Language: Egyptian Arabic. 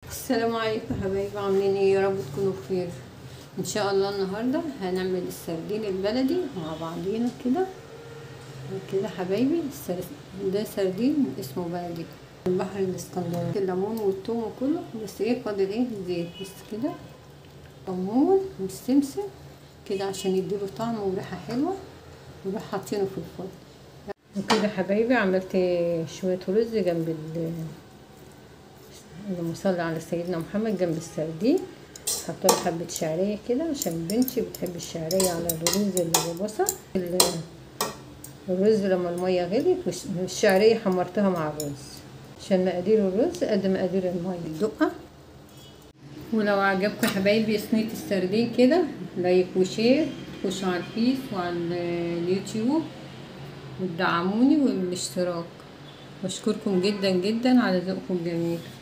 السلام عليكم حبايبي عاملين ايه يا رب تكونوا بخير ان شاء الله النهارده هنعمل السردين البلدي مع بعضينا كده كده حبايبي السر- ده سردين اسمه بلدي من البحر الاسكندراني الليمون والثوم وكله بس ايه فاضل ايه زيت بس كده كمون والسمسم كده عشان يديله طعم وريحه حلوه ونروح حاطينه في الفرن وكده حبايبي عملت شويه رز جنب ال اللهم صل على سيدنا محمد جنب السردين حطيت له حبة شعرية كده عشان بنتي بتحب الشعرية على الرز اللي ببصل ال- الرز لما المية غليت والش- والشعرية حمرتها مع الرز عشان مقادير الرز قد مقادير المية الدقة ولو عجبكم حبايبي صينية السردين كده لايك وشير خشوا على الفيس وعلى اليوتيوب وتدعموني والاشتراك بشكركم جدا جدا على ذوقكم الجميل